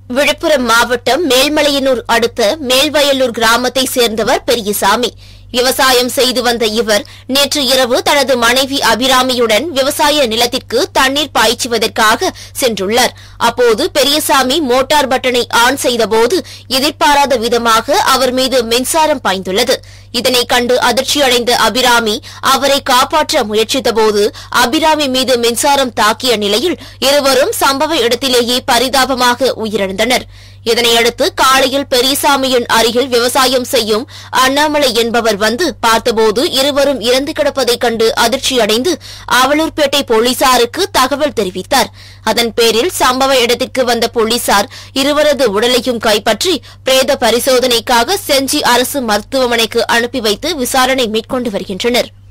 விழுப்புரம் மாவட்டம் மேல்மலையனூர் அடுத்த மேல்வயலூர் கிராமத்தை சேர்ந்தவர் பெரியசாமி விவசாயம் செய்து வந்த இவர் நேற்று இரவு தனது மனைவி அபிராமியுடன் விவசாய நிலத்திற்கு தண்ணீர் பாய்ச்சுவதற்காக சென்றுள்ளார் அப்போது பெரியசாமி மோட்டார் பட்டனை ஆன் செய்தபோது எதிர்பாராத விதமாக அவர் மீது மின்சாரம் பாய்ந்துள்ளது இதனை கண்டு அதிர்ச்சியடைந்த அபிராமி அவரை காப்பாற்ற முயற்சித்தபோது அபிராமி மீது மின்சாரம் தாக்கிய நிலையில் இருவரும் சம்பவ இடத்திலேயே பரிதாபமாக உயிரிழந்தனர் இதனையடுத்து காலையில் பெரியசாமியின் அருகில் விவசாயம் செய்யும் அண்ணாமலை என்பவர் வந்து பார்த்தபோது இருவரும் இறந்து கிடப்பதைக் கண்டு அதிர்ச்சியடைந்து அவலூர்பேட்டை போலீசாருக்கு தகவல் தெரிவித்தார் அதன் பேரில் சம்பவ இடத்திற்கு வந்த போலீசார் இருவரது உடலையும் கைப்பற்றி பிரேத பரிசோதனைக்காக செஞ்சி அரசு மருத்துவமனைக்கு அனுப்பி வைத்து விசாரணை மேற்கொண்டு வருகின்றனர்